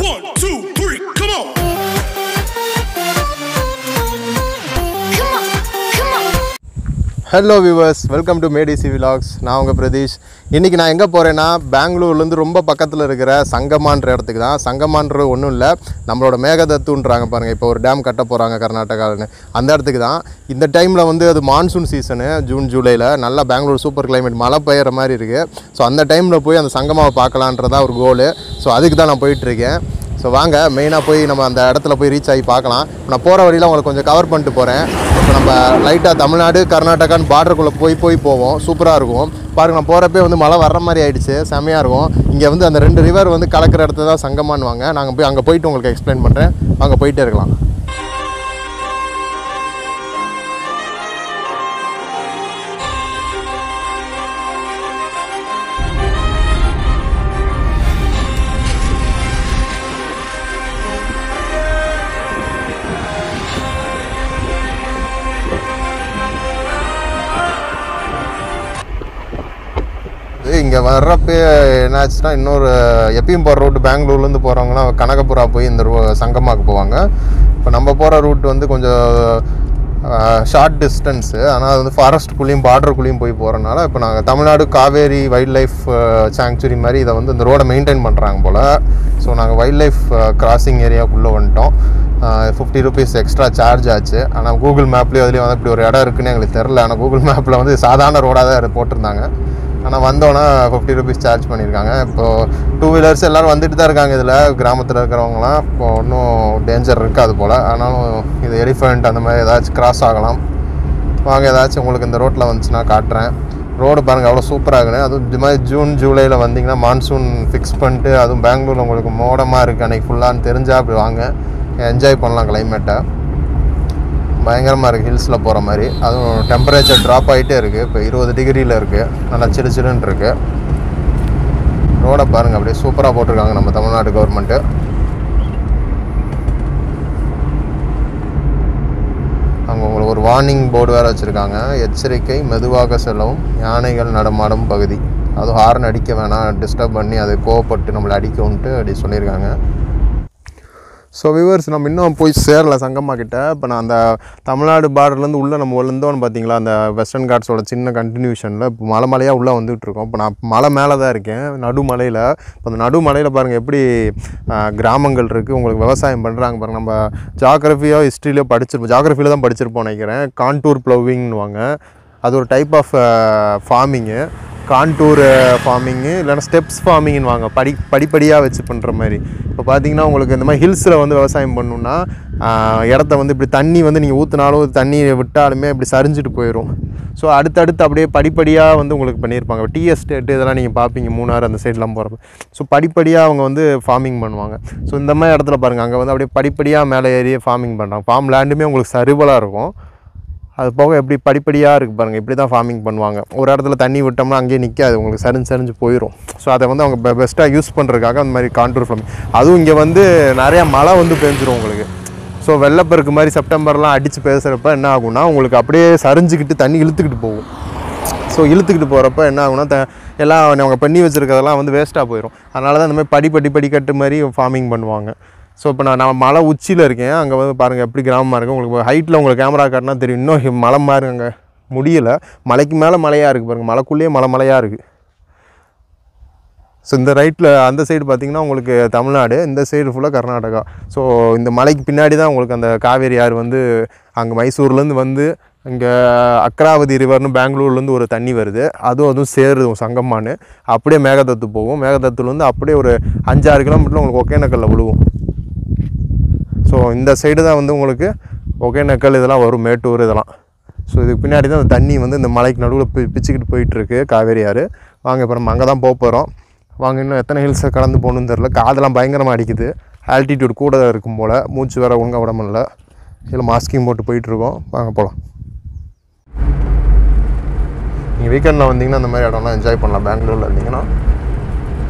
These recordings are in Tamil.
One, two, three, come on. Come on, come on. Hello viewers welcome to மேடிசி விலாக்ஸ் நான் உங்கள் பிரதீஷ் இன்றைக்கி நான் எங்கே போகிறேன்னா பெங்களூர்லேருந்து ரொம்ப பக்கத்தில் இருக்கிற சங்கமான்ற இடத்துக்கு தான் சங்கமான்றது ஒன்றும் இல்லை நம்மளோட மேகதத்துன்றாங்க பாருங்கள் இப்போ ஒரு டேம் கட்ட போகிறாங்க கர்நாடகாவில் அந்த இடத்துக்கு தான் இந்த டைமில் வந்து அது மான்சூன் சீசனு ஜூன் ஜூலையில் நல்லா பெங்களூர் சூப்பர் கிளைமேட் மழை பெய்கிற மாதிரி இருக்குது ஸோ அந்த டைமில் போய் அந்த சங்கமாவை பார்க்கலான்றதா ஒரு கோலு ஸோ அதுக்கு தான் நான் போயிட்டுருக்கேன் ஸோ வாங்க மெயினாக போய் நம்ம அந்த இடத்துல போய் ரீச் ஆகி பார்க்கலாம் நான் போகிற வழியில் உங்களுக்கு கொஞ்சம் கவர் பண்ணிட்டு போகிறேன் இப்போ நம்ம லைட்டாக தமிழ்நாடு கர்நாடகான்னு பார்டருக்குள்ளே போய் போய் போவோம் சூப்பராக இருக்கும் பாருங்க நான் போகிறப்பே வந்து மழை வர்ற மாதிரி ஆயிடுச்சு செமையாக இருக்கும் இங்கே வந்து அந்த ரெண்டு ரிவர் வந்து கலக்கிற இடத்துல தான் சங்கமானுவாங்க நாங்கள் போய் அங்கே போயிட்டு உங்களுக்கு எக்ஸ்பிளைன் பண்ணுறேன் அங்கே போயிட்டே இருக்கலாம் இங்கே வர்றப்ப என்னாச்சுன்னா இன்னொரு எப்பயும் போகிற ரூட் பெங்களூர்லேருந்து போகிறவங்களாம் கனகபுரா போய் இந்த ரூ சங்கமாக்கு போவாங்க இப்போ நம்ம போகிற ரூட் வந்து கொஞ்சம் ஷார்ட் டிஸ்டன்ஸு ஆனால் அது வந்து ஃபாரஸ்ட்டுக்குள்ளேயும் பார்டருக்குள்ளேயும் போய் போகிறனால இப்போ நாங்கள் Tamil Nadu Kaveri wildlife sanctuary மாதிரி இதை வந்து இந்த ரோடை மெயின்டைன் பண்ணுறாங்க போல் ஸோ நாங்கள் வைல்ட் லைஃப் கிராசிங் ஏரியாவுக்குள்ளே வந்துட்டோம் ஃபிஃப்டி ருபீஸ் எக்ஸ்ட்ரா சார்ஜ் ஆச்சு ஆனால் கூகுள் மேப்லேயும் அதுலேயும் வந்து இப்படி ஒரு இடம் இருக்குன்னு எங்களுக்கு தெரில ஆனால் கூகுள் மேப்பில் வந்து சாதாரண ரோடாக தான் போட்டிருந்தாங்க ஆனால் வந்தோன்னா ஃபிஃப்டி ருபீஸ் சார்ஜ் பண்ணியிருக்காங்க இப்போது டூ வீலர்ஸ் எல்லோரும் வந்துட்டு தான் இருக்காங்க இதில் கிராமத்தில் இருக்கிறவங்களாம் இப்போ ஒன்றும் டேஞ்சர் இருக்காது போல் ஆனாலும் இது எலிஃபண்ட் அந்த மாதிரி ஏதாச்சும் கிராஸ் ஆகலாம் வாங்க ஏதாச்சும் உங்களுக்கு இந்த ரோட்டில் வந்துச்சுன்னா காட்டுறேன் ரோடு பாருங்கள் அவ்வளோ சூப்பராக இருக்குன்னு அதுவும் இது மாதிரி ஜூன் ஜூலையில் வந்தீங்கன்னா மான்சூன் ஃபிக்ஸ் பண்ணிட்டு அதுவும் பெங்களூர் உங்களுக்கு மோடமாக இருக்குது அன்றைக்கி ஃபுல்லான்னு தெரிஞ்சால் அப்படி வாங்க என்ஜாய் பண்ணலாம் கிளைமேட்டை பயங்கரமாக இருக்குது ஹில்ஸில் போகிற மாதிரி அதுவும் டெம்பரேச்சர் ட்ராப் ஆகிட்டே இருக்குது இப்போ இருபது டிகிரியில் இருக்குது நல்லா சிலு சிலுன்னு இருக்குது ரோடை பாருங்கள் அப்படியே சூப்பராக போட்டிருக்காங்க நம்ம தமிழ்நாடு கவர்மெண்ட்டு அங்கே உங்களுக்கு ஒரு வார்னிங் போர்டு வேறு வச்சுருக்காங்க எச்சரிக்கை மெதுவாக செல்லவும் யானைகள் நடமாடும் பகுதி அதுவும் ஹார்ன் அடிக்க வேணாம் டிஸ்டர்ப் பண்ணி அது கோவப்பட்டு நம்மளை அடிக்கும்ன்ட்டு அப்படி சொல்லியிருக்காங்க ஸோ விவர்ஸ் நம்ம இன்னும் போய் சேரல சங்கம்மா கிட்ட இப்போ நான் அந்த தமிழ்நாடு பார்டர்லேருந்து உள்ளே நம்ம வந்தோன்னு பார்த்தீங்களா அந்த வெஸ்டர்ன் காட்ஸோட சின்ன கண்டினியூஷனில் இப்போ மலை மலையாக உள்ளே வந்துட்டு இருக்கோம் இப்போ நான் மலை மேலே தான் இருக்கேன் நடுமலையில் இப்போ அந்த நடுமலையில் பாருங்கள் எப்படி ஆஹ், கிராமங்கள் இருக்குது உங்களுக்கு விவசாயம் பண்ணுறாங்க பாருங்கள் நம்ம ஜாகிரஃபியோ ஹிஸ்ட்ரியிலையோ படிச்சிருப்போம் ஜாகிரஃபியில் தான் படிச்சிருப்போம் நினைக்கிறேன் கான்டூர் ப்ளவிங்னுவாங்க அது ஒரு type of farming contour farming இல்லைன்னா ஸ்டெப்ஸ் ஃபார்மிங்னு வாங்க படி படிப்படியாக வச்சு பண்ணுற மாதிரி இப்போ பார்த்தீங்கன்னா உங்களுக்கு இந்த மாதிரி ஹில்ஸில் வந்து விவசாயம் பண்ணணுன்னா ஆஹ், இடத்த வந்து இப்படி தண்ணி வந்து நீங்கள் ஊற்றினாலும் தண்ணி விட்டாலுமே இப்படி சரிஞ்சிட்டு போயிடும் ஸோ அடுத்தடுத்து அப்படியே படிப்படியாக வந்து உங்களுக்கு பண்ணியிருப்பாங்க டீ எஸ்டேட்டு இதெல்லாம் நீங்கள் பார்ப்பீங்க மூணாறு அந்த சைட்லாம் போகிறப்ப ஸோ படிப்படியாக அவங்க வந்து ஃபார்மிங் பண்ணுவாங்க ஸோ இந்த மாதிரி இடத்துல பாருங்கள் அங்கே வந்து அப்படியே படிப்படியாக மேலே ஏறி ஃபார்மிங் பண்ணுறாங்க ஃபார்ம் லேண்டுமே உங்களுக்கு சரிவலாக இருக்கும் அது போக எப்படி படிப்படியாக இருக்குது பாருங்கள் இப்படி தான் ஃபார்மிங் பண்ணுவாங்க ஒரு இடத்துல தண்ணி விட்டோம்னா அங்கேயே நிற்காது உங்களுக்கு சரிஞ்சு சரிஞ்சு போயிடும் ஸோ அதை வந்து அவங்க பெஸ்ட்டாக யூஸ் பண்ணுறதுக்காக அந்த மாதிரி கான்டூர் ஃபார்மிங் அதுவும் இங்கே வந்து நிறையா மழை வந்து பெஞ்சிரும் உங்களுக்கு ஸோ வெள்ளப்பெருக்கு மாதிரி செப்டம்பர்லாம் அடித்து பேசுகிறப்ப என்ன ஆகும்னா உங்களுக்கு அப்படியே சரிஞ்சுக்கிட்டு தண்ணி இழுத்துக்கிட்டு போகும் ஸோ இழுத்துக்கிட்டு போகிறப்ப என்ன ஆகும்னா த எல்லாம் அவங்க பண்ணி வச்சுருக்கிறதெல்லாம் வந்து வேஸ்ட்டாக போயிடும் அதனால தான் இந்த மாதிரி படி படி படிக்கட்டு மாதிரி ஃபார்மிங் பண்ணுவாங்க ஸோ இப்போ நான் நான் மலை உச்சியில் இருக்கேன் அங்கே வந்து பாருங்கள் எப்படி கிராமமாக இருக்குது உங்களுக்கு ஹைட்டில் உங்களுக்கு கேமரா காட்டினா தெரியும் இன்னும் ஹி- மலை மாதிரி அங்கே முடியல மலைக்கு மேலே மலையாக இருக்குது பாருங்கள் மலைக்குள்ளேயே மலை மலையாக இருக்குது ஸோ இந்த ரைட்டில் அந்த சைடு பார்த்தீங்கன்னா உங்களுக்கு தமிழ்நாடு இந்த சைடு ஃபுல்லாக கர்நாடகா ஸோ இந்த மலைக்கு பின்னாடி தான் உங்களுக்கு அந்த காவேரி ஆறு வந்து அங்கே மைசூர்லேருந்து வந்து இங்கே அக்ராவதி ரிவர்னு பெங்களூர்லேருந்து ஒரு தண்ணி வருது அதுவும் அதுவும் சேருது சங்கம்மான்னு அப்படியே மேகதத்து போகும் மேகதத்துலேருந்து அப்படியே ஒரு அஞ்சாறு கிலோமீட்டரில் உங்களுக்கு ஒகேனக்கல்ல விழுவும் ஸோ இந்த சைடு தான் வந்து உங்களுக்கு ஒகேனக்கல் இதெல்லாம் வரும் மேட்டூர் இதெல்லாம் ஸோ இதுக்கு பின்னாடி தான் அந்த தண்ணி வந்து இந்த மலைக்கு நடுவில் பி பிச்சுக்கிட்டு போயிட்டுருக்கு காவேரி ஆறு வாங்க இப்போ நம்ம அங்கே தான் போக போகிறோம் வாங்க இன்னும் எத்தனை ஹில்ஸை கடந்து போகணுன்னு தெரில காதெல்லாம் பயங்கரமாக அடிக்குது ஆல்டிடியூட் கூட தான் இருக்கும் போல் மூச்சு வேற ஒழுங்காக விட முடியல இதில் மாஸ்கிங் போட்டு போயிட்டுருக்கோம் வாங்க போகலாம் நீங்கள் வீக்கெண்டில் வந்தீங்கன்னா அந்த மாதிரி இடம்லாம் என்ஜாய் பண்ணலாம் பெங்களூரில் இருந்தீங்கன்னா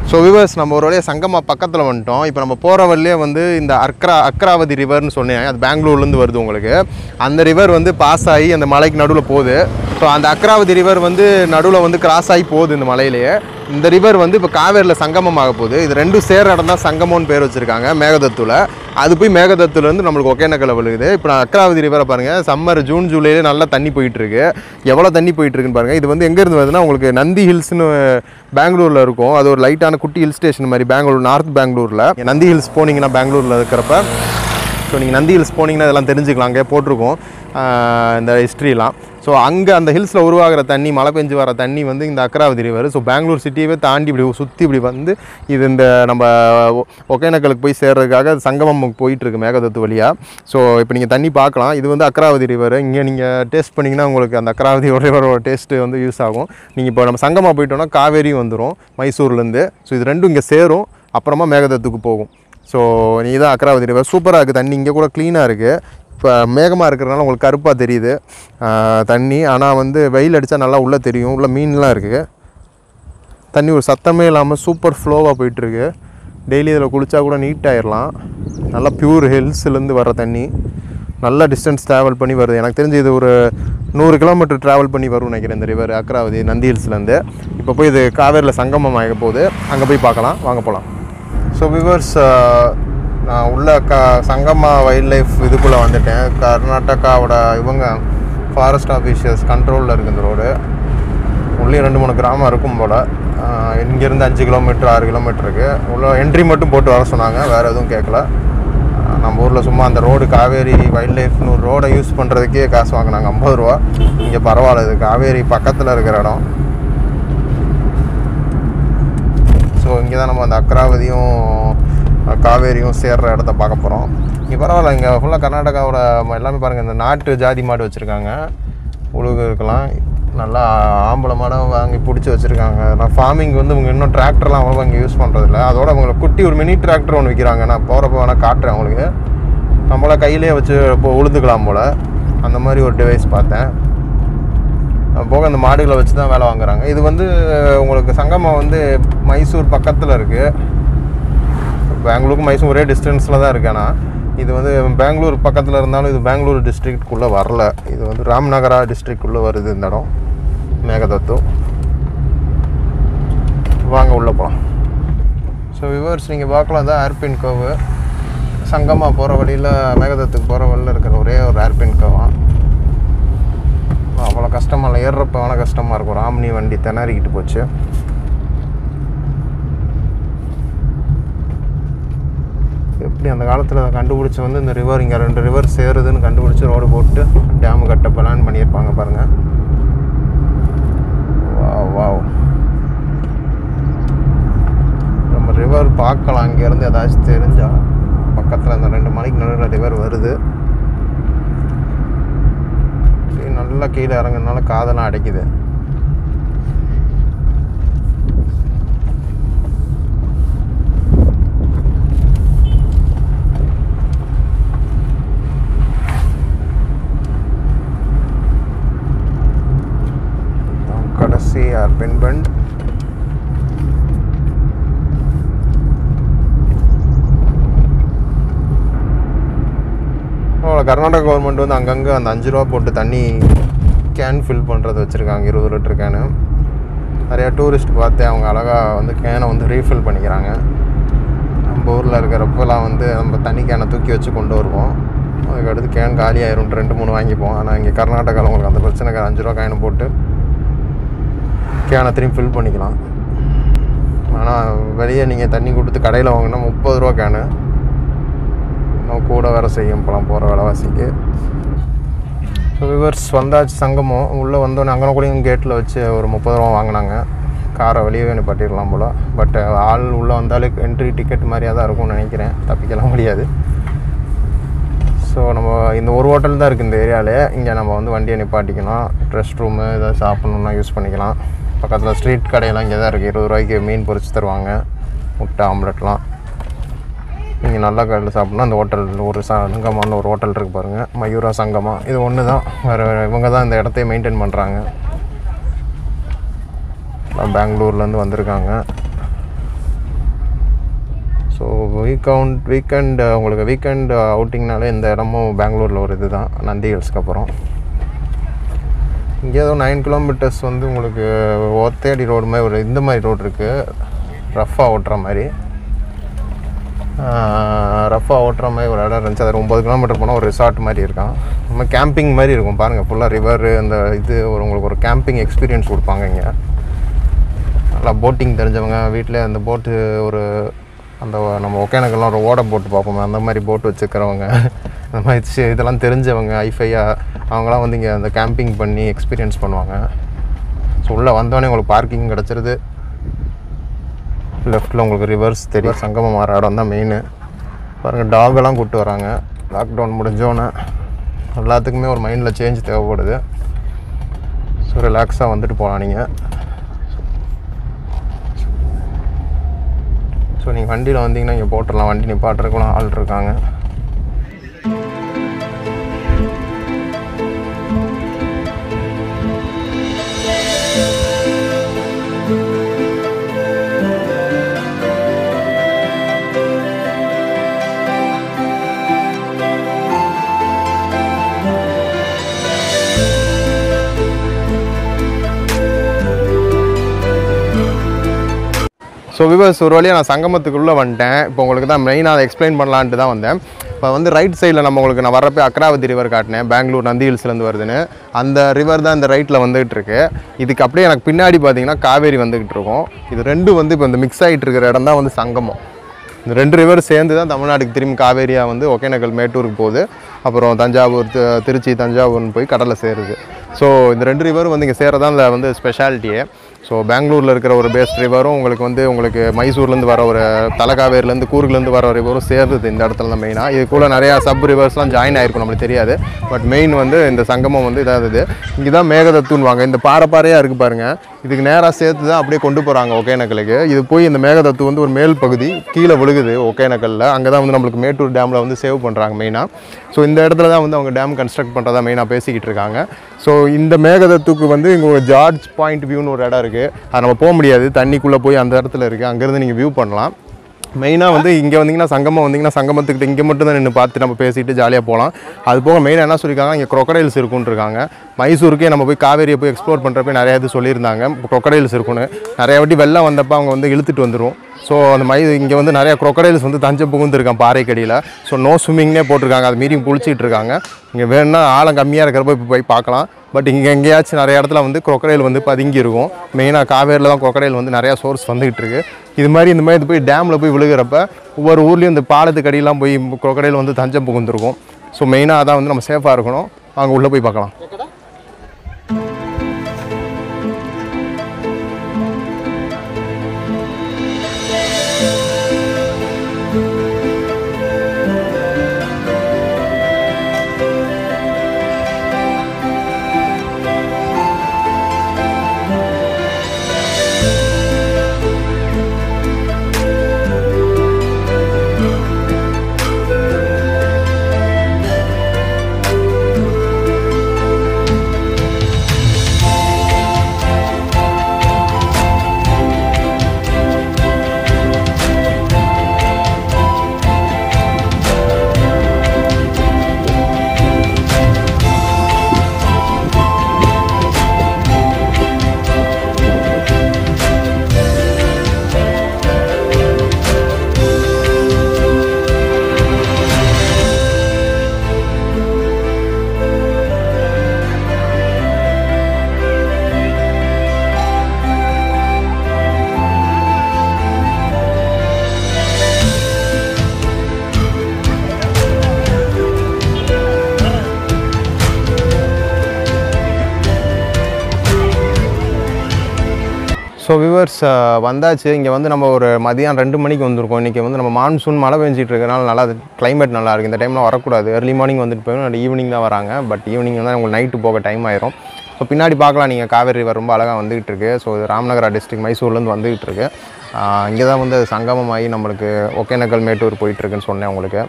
ஸோ விவர்ஸ் நம்ம ஒரு வழியாக சங்கமா பக்கத்தில் வந்துட்டோம் இப்போ நம்ம போகிற வழியே வந்து இந்த அக்ரா அக்ராவதி ரிவர்னு சொன்னேன் அது பெங்களூர்லேருந்து வருது உங்களுக்கு அந்த ரிவர் வந்து பாஸ் ஆகி அந்த மலைக்கு நடுவில் போகுது ஸோ அந்த அக்ராவதி ரிவர் வந்து நடுவில் வந்து கிராஸ் ஆகி போகுது இந்த மலையிலேயே இந்த ரிவர் வந்து இப்போ காவேரியில் சங்கமம் ஆக போகுது இது ரெண்டும் சேர இடம் தான் சங்கமம்னு பேர் வச்சுருக்காங்க மேகதத்துல அது போய் மேகதத்துலேருந்து நம்மளுக்கு ஒகேனக்கல் விழுகுது இப்போ நான் அக்ராவதி ரிவரை பாருங்கள் சம்மர் ஜூன் ஜூலையிலே நல்லா தண்ணி போயிட்டு இருக்கு எவ்வளோ தண்ணி போயிட்டு இருக்குன்னு பாருங்கள் இது வந்து எங்கேருந்து வருதுன்னா உங்களுக்கு நந்தி ஹில்ஸ்னு பெங்களூரில் இருக்கும் அது ஒரு லைட்டான குட்டி ஹில் ஸ்டேஷன் மாதிரி பெங்களூர் நார்த் பெங்களூரில் நந்தி ஹில்ஸ் போனீங்கன்னா பெங்களூரில் இருக்கிறப்ப ஸோ நீங்கள் நந்தி ஹில்ஸ் போனீங்கன்னா இதெல்லாம் தெரிஞ்சுக்கலாம் அங்கே போட்டிருக்கோம் ஆஹ் இந்த ஹிஸ்ட்ரிலாம் ஸோ அங்கே அந்த ஹில்ஸில் உருவாகிற தண்ணி மழை பெஞ்சு வர தண்ணி வந்து இந்த அக்ராவதி ரிவர் ஸோ பெங்களூர் சிட்டியவே தாண்டி இப்படி சுற்றி இப்படி வந்து இது இந்த நம்ம ஒ- ஒகேனக்கலுக்கு போய் சேர்றதுக்காக அது சங்கமம் போயிட்டுருக்கு மேகதத்து வழியாக ஸோ இப்போ நீங்கள் தண்ணி பார்க்கலாம் இது வந்து அக்ராவதி ரிவர் இங்கே நீங்கள் டேஸ்ட் பண்ணிங்கன்னா உங்களுக்கு அந்த அக்ராவதி ரிவரோட டேஸ்ட்டு வந்து யூஸ் ஆகும் நீங்கள் இப்போ நம்ம சங்கமா போயிட்டோம்னா காவேரி வந்துடும் மைசூர்லேருந்து ஸோ இது ரெண்டும் இங்கே சேரும் அப்புறமா மேகதத்துக்கு போகும் ஸோ நீ தான் அக்ராவதி ரிவர் சூப்பராக இருக்குது தண்ணி இங்கே கூட க்ளீனாக இருக்குது இப்போ மேகமாக இருக்கிறதுனால உங்களுக்கு கருப்பாக தெரியுது ஆஹ் தண்ணி ஆனால் வந்து வெயில் அடித்தா நல்லா உள்ளே தெரியும் உள்ள மீன்லாம் இருக்குது தண்ணி ஒரு சத்தமே இல்லாமல் சூப்பர் ஃப்ளோவாக போயிட்டுருக்கு டெய்லி இதில் குளிச்சா கூட நீட் ஆயிடலாம் நல்லா பியூர் ஹில்ஸ்லேருந்து வர தண்ணி நல்ல டிஸ்டன்ஸ் ட்ராவல் பண்ணி வருது எனக்கு தெரிஞ்சு இது ஒரு நூறு கிலோமீட்டர் ட்ராவல் பண்ணி வரும்னு நினைக்கிறேன் இந்த ரிவர் அக்ராவதி நந்தி ஹில்ஸ்லேருந்து இப்போ போய் இது காவேரியில் சங்கமம் ஆக போகுது அங்கே போய் பார்க்கலாம் வாங்க போகலாம் ஸோ விவர்ஸ் நான் உள்ள க சங்கமா வைல்ட் லைஃப் இதுக்குள்ளே வந்துட்டேன் கர்நாடகாவோட இவங்க ஃபாரஸ்ட் ஆஃபீஸர்ஸ் கண்ட்ரோலில் இருக்குது இந்த ரோடு உள்ளே ரெண்டு மூணு கிராமம் இருக்கும் போல் இங்கேருந்து அஞ்சு கிலோமீட்டர் ஆறு கிலோமீட்டர் இருக்குது உள்ள என்ட்ரி மட்டும் போட்டு வர சொன்னாங்க வேறு எதுவும் கேட்கல ஆஹ் நம்ம ஊரில் சும்மா அந்த ரோடு காவேரி வைல்ட் லைஃப்னு ஒரு ரோடை யூஸ் பண்ணுறதுக்கே காசு வாங்கினாங்க ஐம்பது ரூபா இங்கே பரவாயில்ல இது காவேரி பக்கத்தில் இருக்கிற இடம் ஸோ இங்கே தான் நம்ம அந்த அக்ராவதியும் அஹ், காவேரியும் சேர்ற இடத்த பார்க்க போகிறோம் இங்கே பரவாயில்ல இங்கே ஃபுல்லாக கர்நாடகாவோட ம- எல்லாமே பாருங்கள் இந்த நாட்டு ஜாதி மாடு வச்சுருக்காங்க உழுகு இருக்கலாம் நல்லா ஆம்பளை மாடம் வாங்கி பிடிச்சி வச்சுருக்காங்க நான் ஃபார்மிங் வந்து இவங்க இன்னும் டிராக்டர்லாம் அவ்வளோ இங்கே யூஸ் பண்ணுறதில்ல அதோட அவங்களை குட்டி ஒரு மினி டிராக்டர் ஒன்று விற்கிறாங்க நான் போகிறப்ப வேணால் காட்டுறேன் அவங்களுக்கு நம்மள கையிலே வச்சு இப்போ உழுதுக்கலாம் போல் அந்த மாதிரி ஒரு டிவைஸ் பார்த்தேன் அது போக அந்த மாடுகளை வச்சு தான் வேலை வாங்குறாங்க இது வந்து உங்களுக்கு சங்கமம் வந்து மைசூர் பக்கத்தில் இருக்குது பெங்களூருக்கு மைசூர் ஒரே டிஸ்டன்ஸில் தான் இருக்கு ஆனால் இது வந்து பெங்களூர் பக்கத்தில் இருந்தாலும் இது பெங்களூர் டிஸ்ட்ரிக்ட்குள்ளே வரல இது வந்து ராம்நகரா டிஸ்ட்ரிக்ட்குள்ளே வருது இந்த இடம் மேகதத்து வாங்க உள்ளே போகலாம் ஸோ விவர்ஸ் நீங்கள் பார்க்கலாம் தான் ஏர்பின் கர்வு சங்கமா போகிற வழியில் மேகதத்துக்கு போகிற வழியில் இருக்கிற ஒரே ஒரு ஏர்பின் கர்வான் அவ்வளோ கஷ்டமாக இல்லை ஏறுறப்ப வேணால் கஷ்டமாக இருக்கும் ராமினி வண்டி திணறிக்கிட்டு போச்சு எப்படி அந்த காலத்தில் அதை கண்டுபிடிச்சி வந்து இந்த ரிவர் இங்கே ரெண்டு ரிவர் சேருதுன்னு கண்டுபிடிச்சி ரோடு போட்டு டேம் கட்ட பிளான் பண்ணியிருப்பாங்க பாருங்கள் வாவ் வாவ் நம்ம ரிவர் பார்க்கலாம் இங்கேருந்து ஏதாச்சும் தெரிஞ்சா பக்கத்தில் இந்த ரெண்டு மணிக்கு நடுவில் ரிவர் வருது அப்படியே நல்லா கீழே இறங்குறதுனால காதெல்லாம் அடைக்குது இதுதான் கடைசி ஏர்பின் பெண்ட் அவ்வளோ கர்நாடகா கவர்மெண்ட் வந்து அங்கங்கே அந்த அஞ்சு ரூபா போட்டு தண்ணி கேன் ஃபில் பண்ணுறது வச்சுருக்காங்க இருபது லிட்டர் கேனு நிறையா டூரிஸ்ட் பார்த்தேன் அவங்க அழகாக வந்து கேனை வந்து ரீஃபில் பண்ணிக்கிறாங்க நம்ம ஊரில் இருக்கிறப்பெல்லாம் வந்து நம்ம தண்ணி கேனை தூக்கி வச்சு கொண்டு வருவோம் அதுக்கடுத்து கேன் காலி ஆயிரும் ரெண்டு மூணு வாங்கிப்போம் ஆனால் இங்கே கர்நாடகாவில் உங்களுக்கு அந்த பிரச்சனை கிடையாது. அஞ்சு ரூபா காயின் போட்டு கேனை திரும்பி ஃபில் பண்ணிக்கலாம் ஆனால் வெளியே நீங்கள் தண்ணி கொடுத்து கடையில் வாங்கினா முப்பது ரூபா கேனு இன்னும் கூட வேறு செய்யும் இப்போலாம் போகிற விலைவாசிக்கு ஸோ விவர்ஸ் வந்தாச்சு சங்கமம் உள்ளே வந்தோடனே அங்கே கூட கேட்டில் வச்சு ஒரு முப்பது ரூபா வாங்கினாங்க காரை வெளியவே நிப்பாட்டிடலாம் போல் பட் ஆள் உள்ளே வந்தாலே என்ட்ரி டிக்கெட் மாதிரியாக தான் இருக்கும்னு நினைக்கிறேன் தப்பிக்கலாம் முடியாது ஸோ நம்ம இந்த ஒரு ஹோட்டல் தான் இருக்குது இந்த ஏரியாவிலே இங்கே நம்ம வந்து வண்டியை நிப்பாட்டிக்கலாம் ரெஸ்ட் ரூமு ஏதாவது சாப்பிட்ணுன்னா யூஸ் பண்ணிக்கலாம் பக்கத்தில் ஸ்ட்ரீட் கடையெல்லாம் இங்கே தான் இருக்குது இருபது ரூபாய்க்கு மீன் பொரிச்சு தருவாங்க முட்டை ஆம்லெட்லாம் நீங்கள் நல்லா கடையில் சாப்பிட்னா அந்த ஹோட்டல் ஒரு சங்கமான ஒரு ஹோட்டல் இருக்குது பாருங்கள் மயூரா சங்கமா இது ஒன்று தான் வேறு இவங்க தான் இந்த இடத்தையே மெயின்டைன் பண்ணுறாங்க பெங்களூர்லேருந்து வந்திருக்காங்க ஸோ வீக்கவுண்ட் வீக்கெண்ட் உங்களுக்கு வீக்கெண்ட் அவுட்டிங்னாலே இந்த இடமும் பெங்களூரில் ஒரு இது தான் நந்தி ஹில்ஸ்க்கு அப்புறம் இங்கே ஏதோ நைன் கிலோமீட்டர்ஸ் வந்து உங்களுக்கு ஒத்தேடி ரோடு மாதிரி ஒரு இந்த மாதிரி ரோடு இருக்குது ரஃப்பாக ஓட்டுற மாதிரி ரஃப்பாக ஓட்டுற மாதிரி ஒரு இடம் இருந்துச்சு அது ஒம்பது கிலோமீட்டர் போனால் ஒரு ரிசார்ட் மாதிரி இருக்கான் நம்ம கேம்பிங் மாதிரி இருக்கும் பாருங்கள் ஃபுல்லாக ரிவர் அந்த இது ஒரு உங்களுக்கு ஒரு கேம்பிங் எக்ஸ்பீரியன்ஸ் கொடுப்பாங்க இங்கே நல்லா போட்டிங் தெரிஞ்சவங்க வீட்டில் அந்த போட்டு ஒரு அந்த நம்ம ஒகேனக்கெல்லாம் ஒரு ஓட போட்டு பார்ப்போமே அந்த மாதிரி போட்டு வச்சுக்கிறவங்க அந்த மாதிரி சி- இதெல்லாம் தெரிஞ்சவங்க ஐஃபையாக அவங்களாம் வந்து இங்கே அந்த கேம்பிங் பண்ணி எக்ஸ்பீரியன்ஸ் பண்ணுவாங்க ஸோ உள்ளே வந்தோடனே உங்களுக்கு பார்க்கிங் கிடச்சிருது லெஃப்ட்டில் உங்களுக்கு ரிவர்ஸ் தெரியும் சங்கமம் மாற இடம் தான் மெயின் பாருங்கள் டாகெல்லாம் கூப்பிட்டு வராங்க லாக்டவுன் முடிஞ்சோன்னே எல்லாத்துக்குமே ஒரு மைண்டில் சேஞ்ச் தேவைப்படுது ஸோ ரிலாக்ஸாக வந்துட்டு போகலாம் நீங்கள் ஸோ நீங்கள் வண்டியில் வந்தீங்கன்னா இங்கே போட்டுடலாம் வண்டி நிப்பாட்டுறதுக்குலாம் ஆள் இருக்காங்க ஸோ விவர்ஸ் ஒரு வழியாக நான் சங்கமத்துக்குள்ளே வந்துட்டேன் இப்போ உங்களுக்கு தான் மெயினாக அதை எக்ஸ்பிளைன் பண்ணலான்ட்டு தான் வந்தேன் இப்போ வந்து ரைட் சைடில் நம்ம உங்களுக்கு நான் வரப்போ அக்ராவதி ரிவர் காட்டினேன் பெங்களூர் நந்தி ஹில்ஸ்லேருந்து வருதுன்னு அந்த ரிவர் தான் இந்த ரைட்டில் வந்துகிட்டு இருக்கு இதுக்கு அப்படியே எனக்கு பின்னாடி பார்த்தீங்கன்னா காவேரி வந்துகிட்டு இருக்கும் இது ரெண்டும் வந்து இப்போ இந்த மிக்ஸ் ஆகிட்டு இருக்கிற இடம் தான் வந்து சங்கமம் இந்த ரெண்டு ரிவர் சேர்ந்து தான் தமிழ்நாட்டுக்கு திரும்பி காவேரியாக வந்து ஒகேனக்கல் மேட்டூருக்கு போகுது அப்புறம் தஞ்சாவூர் தி- திருச்சி தஞ்சாவூர்னு போய் கடலில் சேருது ஸோ இந்த ரெண்டு ரிவரும் வந்து இங்கே சேரதான் இல்லை வந்து ஸ்பெஷாலிட்டியே ஸோ பெங்களூரில் இருக்கிற ஒரு பெஸ்ட் ரிவரும் உங்களுக்கு வந்து உங்களுக்கு மைசூர்லேருந்து வர ஒரு தலகாவேரிலேருந்து கூர்க்லேருந்து வர ரிவரும் சேருது இந்த இடத்துல தான் மெயினாக இது கூட நிறையா சப் ரிவர்ஸ்லாம் ஜாயின் ஆயிருக்கும் நம்மளுக்கு தெரியாது பட் மெயின் வந்து இந்த சங்கமம் வந்து இதாக இது இங்கே தான் மேகதத்துன்னுவாங்க இந்த பாறை பாறையாக இருக்குது பாருங்கள் இதுக்கு நேராக சேர்த்து தான் அப்படியே கொண்டு போகிறாங்க ஒகேனக்கலுக்கு இது போய் இந்த மேகதத்து வந்து ஒரு மேல் பகுதி கீழே விழுகுது ஒகேனக்கல்ல அங்கே தான் வந்து நம்மளுக்கு மேட்டூர் டேமில் வந்து சேவ் பண்ணுறாங்க மெயினாக ஸோ இந்த இடத்துல தான் வந்து அவங்க டேம் கன்ஸ்ட்ரக்ட் பண்ணுறதா மெயினாக பேசிக்கிட்டு இருக்காங்க ஸோ இந்த மேகதத்துக்கு வந்து இங்கே ஒரு ஜார்ஜ் பாயிண்ட் வியூன்னு ஒரு இடம் இருக்குது அது நம்ம போக முடியாது தண்ணிக்குள்ளே போய் அந்த இடத்துல இருக்குது அங்கேருந்து நீங்கள் வியூ பண்ணலாம் மெயினாக வந்து இங்கே வந்தீங்கன்னா சங்கமம் வந்தீங்கன்னா சங்கமத்துக்கிட்ட இங்கே மட்டும் தான் நின்று பார்த்து நம்ம பேசிட்டு ஜாலியாக போகலாம் அது போக மெயினாக என்ன சொல்லியிருக்காங்க இங்கே crocodiles இருக்குன்னு இருக்காங்க மைசூருக்கே நம்ம போய் காவேரியை போய் எக்ஸ்ப்ளோர் பண்ணுறப்ப நிறைய இது சொல்லியிருந்தாங்க crocodiles இருக்குன்னு நிறைய வாட்டி வெள்ளம் வந்தப்போ அவங்க வந்து இழுத்துட்டு வந்துடும் ஸோ அந்த மை இங்கே வந்து நிறைய crocodiles வந்து தஞ்சை புகுந்துருக்கான் பாறைக்கடியில் ஸோ நோ ஸ்விம்மிங்னே போட்டிருக்காங்க அது மீறி குளிச்சிட்டு இருக்காங்க இங்கே வேணும்னா ஆழம் கம்மியாக இருக்கிறப்ப இப்போ போய் பார்க்கலாம் பட் இங்கே எங்கேயாச்சும் நிறைய இடத்துல வந்து crocodile வந்து பதுங்கி இருக்கும் மெயினாக காவேரியில் தான் crocodile வந்து நிறையா சோர்ஸ் வந்துகிட்டு இருக்கு இது மாதிரி இந்த மாதிரி இது போய் டேமில் போய் விழுகிறப்ப ஒவ்வொரு ஊர்லேயும் இந்த பாலத்துக்கு அடியெல்லாம் போய் crocodile வந்து தஞ்சம் புகுந்துருக்கும் ஸோ மெயினாக அதான் வந்து நம்ம சேஃபாக இருக்கணும் அங்கே உள்ளே போய் பார்க்கலாம் ஸோ விவர்ஸ் வந்தாச்சு இங்கே வந்து நம்ம ஒரு மதியம் ரெண்டு மணிக்கு வந்திருக்கோம் இன்றைக்கி வந்து நம்ம மான்சூன் மழை பெஞ்சிட்டு இருக்கனால நல்லா கிளைமேட் நல்லா இருக்குது இந்த டைமில் வரக்கூடாது early மார்னிங் வந்துட்டு போயிடும் ஈவினிங் தான் வராங்க பட் ஈவினிங் வந்து உங்களுக்கு நைட்டு போக டைம் ஆயிரும் ஸோ பின்னாடி பார்க்கலாம் நீங்கள் காவேரி river ரொம்ப அழகாக வந்துகிட்டு இருக்கு ஸோ இது ராமநகரா டிஸ்ட்ரிக்ட் மைசூர்லேருந்து வந்துகிட்டு இருக்கு இங்கே தான் வந்து சங்கமமாகி நம்மளுக்கு ஒகேனக்கல் மேட்டூர் போயிட்டுருக்குன்னு சொன்னேன் உங்களுக்கு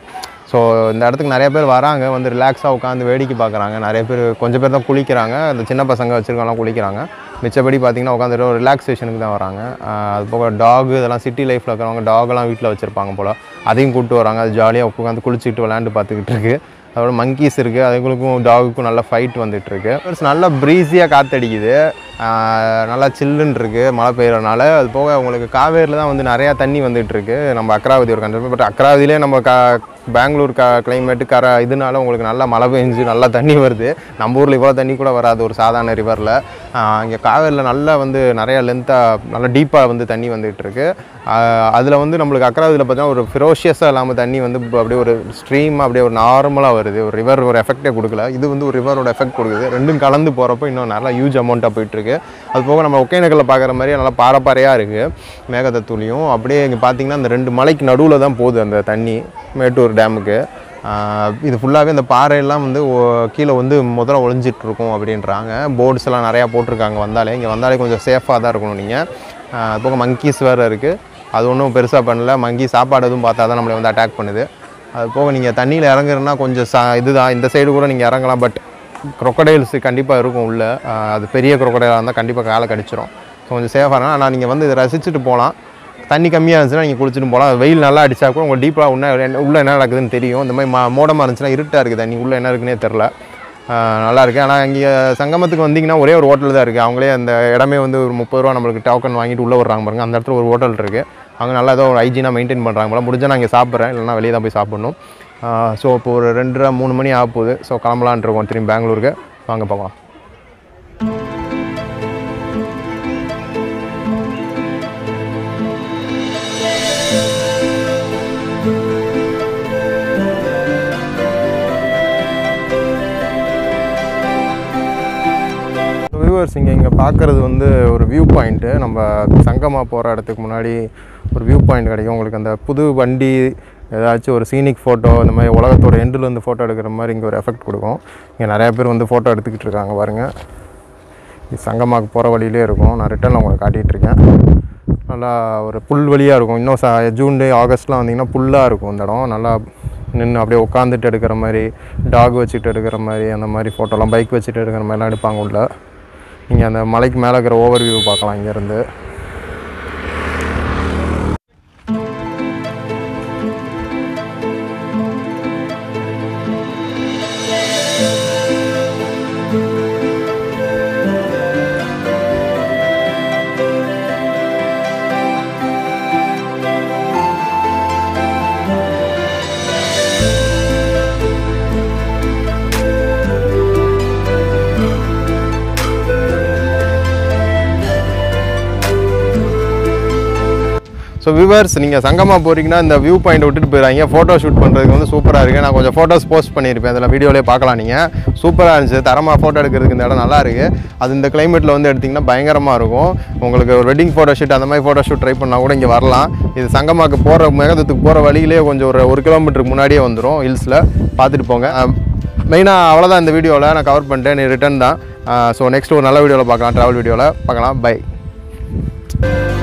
ஸோ இந்த இடத்துக்கு நிறைய பேர் வராங்க வந்து ரிலாக்ஸாக உட்காந்து வேடிக்கை பார்க்குறாங்க நிறைய பேர் கொஞ்சம் பேர் தான் குளிக்கிறாங்க அந்த சின்ன பசங்க வச்சுருக்கவங்களாம் குளிக்கிறாங்க மிச்சப்படி பார்த்தீங்கன்னா உட்காந்துட்டு ஒரு ரிலாக்ஸேஷனுக்கு தான் வராங்க ஆஹ் அது போக டாக் இதெல்லாம் சிட்டி லைஃப்பில் இருக்கிறவங்க டாகெல்லாம் வீட்டில் வச்சுருப்பாங்க போல் அதையும் கூப்பிட்டு வராங்க அது ஜாலியாக உட்காந்து குளிச்சுட்டு விளையாண்டு பார்த்துக்கிட்டு இருக்கு அதோட மங்கீஸ் இருக்குது அதுங்களுக்கும் டாகுக்கும் நல்ல ஃபைட் வந்துட்டுருக்கு நல்ல ப்ரீஸியாக காற்றடிக்குது ஆஹ் நல்லா சில்லுன்னு இருக்குது மழை பெய்யறதுனால அது போக உங்களுக்கு காவேரியில் தான் வந்து நிறையா தண்ணி வந்துட்டு இருக்கு நம்ம அக்ராவதி ஒரு கண்ட்ரி பட் அக்ராவதியிலே நம்ம கா பெங்களூர் க கிளைமேட்டு கர இதனால உங்களுக்கு நல்லா மழை பெஞ்சு நல்லா தண்ணி வருது நம்ம ஊரில் இவ்வளோ தண்ணி கூட வராது ஒரு சாதாரண ரிவரில் இங்கே காவேரியில் நல்லா வந்து நிறையா லென்த்தாக நல்லா டீப்பாக வந்து தண்ணி வந்துட்டு இருக்கு அதில் வந்து நம்மளுக்கு அக்ராவதியில் பார்த்தீங்கன்னா ஒரு ஃபிரோஷியஸாக இல்லாமல் தண்ணி வந்து இப்ப அப்படியே ஒரு ஸ்ட்ரீம் அப்படியே ஒரு நார்மலாக வருது ஒரு ரிவர் ஒரு எஃபெக்டே கொடுக்கல இது வந்து ஒரு ரிவரோட எஃபெக்ட் கொடுக்குது ரெண்டும் கலந்து போகிறப்போ இன்னும் நல்லா ஹியூஜ் அமௌண்ட்டாக போயிட்டுருக்கு அது போக நம்ம ஒகேனக்கல்ல பார்க்குற மாதிரி நல்லா பாரப்பாறையாக இருக்குது மேகதத்துளியும் அப்படியே இங்கே பார்த்தீங்கன்னா அந்த ரெண்டு மலைக்கு நடுவில் தான் போகுது அந்த தண்ணி மேட்டூர் டேமுக்கு ஆஹ் இது ஃபுல்லாகவே இந்த பாறையெல்லாம் வந்து ஒ- கீழே வந்து முதல்ல ஒளிஞ்சிட்டு இருக்கும் அப்படின்றாங்க போர்ட்ஸ் எல்லாம் நிறையா போட்டிருக்காங்க வந்தாலே இங்கே வந்தாலே கொஞ்சம் சேஃபாக தான் இருக்கணும் நீங்கள் அது போக மங்கீஸ் வேறு இருக்குது அது ஒன்றும் பெருசாக பண்ணல மங்கி சாப்பாடு எதுவும் பார்த்தா தான் நம்மளை வந்து அட்டாக் பண்ணுது அது போக நீங்கள் தண்ணியில் இறங்குறதுனா கொஞ்சம் சா இதுதான் இந்த சைடு கூட நீங்கள் இறங்கலாம் பட் crocodiles கண்டிப்பாக இருக்கும் உள்ளே அது பெரிய crocodile-ஆ இருந்தால் கண்டிப்பாக காலை கடிச்சிரும் ஸோ கொஞ்சம் சேஃபாக இருக்கணும் ஆனால் நீங்கள் வந்து இதை ரசிச்சுட்டு போகலாம் தண்ணி கம்மியாக இருந்துச்சுன்னா நீங்கள் குளிச்சுட்டு போகலாம் வெயில் நல்லா அடிச்சா கூட உங்களுக்கு டீப்பாக உள்ள உள்ளே என்ன நடக்குதுன்னு தெரியும் இந்த மாதிரி மா மோடமாக இருந்துச்சுன்னா இருட்டாக இருக்குது தண்ணி உள்ளே என்ன இருக்குன்னே தெரில நல்லா இருக்குது ஆனால் இங்கே சங்கமத்துக்கு வந்தீங்கன்னா ஒரே ஒரு ஹோட்டல் தான் இருக்குது அவங்களே அந்த இடமே வந்து ஒரு முப்பது ரூபா நம்மளுக்கு டோக்கன் வாங்கிட்டு உள்ளே வர்றாங்க பாருங்க அந்த இடத்துல ஒரு ஹோட்டல் இருக்குது அவங்க நல்லா ஏதோ ஒரு ஹைஜீனாக மெயின்டைன் பண்ணுறாங்க போல முடிஞ்சால் நான் இங்கே சாப்பிட்றேன் இல்லைனா வெளியே தான் போய் சாப்பிடணும் ஸோ இப்போ ஒரு ரெண்டரை மூணு மணி ஆக போகுது ஸோ கிளம்பலான் இருக்கோம் திரும்பி பெங்களூருக்கு வாங்க போகலாம் வியூவர்ஸ் இங்கே இங்கே பார்க்குறது வந்து ஒரு வியூ பாயிண்ட்டு நம்ம சங்கமா போகிற இடத்துக்கு முன்னாடி ஒரு வியூ பாயிண்ட் கிடைக்கும் உங்களுக்கு அந்த புது வண்டி ஏதாச்சும் ஒரு சீனிக் ஃபோட்டோ இந்த மாதிரி உலகத்தோட எண்டில் வந்து ஃபோட்டோ எடுக்கிற மாதிரி இங்கே ஒரு எஃபெக்ட் கொடுக்கும் இங்கே நிறையா பேர் வந்து ஃபோட்டோ எடுத்துக்கிட்டு இருக்காங்க பாருங்கள் இது சங்கமாக்கு போகிற வழியிலே இருக்கும் நான் ரிட்டர்னில் உங்களுக்கு காட்டிகிட்டு இருக்கேன் நல்லா ஒரு புல் வழியாக இருக்கும் இன்னும் ச ஜூன் டே ஆகஸ்ட்லாம் வந்தீங்கன்னா புல்லாக இருக்கும் இந்த இடம் நல்லா நின்று அப்படியே உட்காந்துட்டு எடுக்கிற மாதிரி டாக் வச்சுட்டு எடுக்கிற மாதிரி அந்த மாதிரி ஃபோட்டோலாம் பைக் வச்சுட்டு எடுக்கிற மாதிரிலாம் எடுப்பாங்க உள்ள நீங்கள் அந்த மலைக்கு மேலே இருக்கிற ஓவர் வியூ பார்க்கலாம் இங்கேருந்து ஸோ வியூவர்ஸ் நீங்கள் சங்கமா போகிறீங்கன்னா இந்த வியூ பாயிண்ட் விட்டுட்டு போயிடாங்க ஃபோட்டோ ஷூட் பண்ணுறதுக்கு வந்து சூப்பராக இருக்குது நான் கொஞ்சம் ஃபோட்டோஸ் போஸ்ட் பண்ணியிருப்பேன் அதில் வீடியோலேயே பார்க்கலாம் நீங்கள் சூப்பராக இருந்துச்சு தரமாக ஃபோட்டோ எடுக்கிறதுக்கு இந்த இடம் நல்லா இருக்குது அது இந்த கிளைமேட்டில் வந்து எடுத்திங்கன்னா பயங்கரமாக இருக்கும் உங்களுக்கு ஒரு வெட்டிங் ஃபோட்டோ ஷூட் அந்த மாதிரி ஃபோட்டோ ஷூட் ட்ரை பண்ணால் கூட இங்கே வரலாம் இது சங்கமாக்கு போகிற மேகதத்துக்கு போகிற வழியிலே கொஞ்சம் ஒரு ஒரு கிலோமீட்டருக்கு முன்னாடியே வந்துடும் ஹில்ஸில் பார்த்துட்டு போங்க மெயினாக அவ்வளோதான் இந்த வீடியோவில் நான் கவர் பண்ணிட்டேன் நீ ரிட்டன் தான் ஸோ நெக்ஸ்ட் ஒரு நல்ல வீடியோவில் பார்க்கலாம் ட்ராவல் வீடியோவில் பார்க்கலாம் பை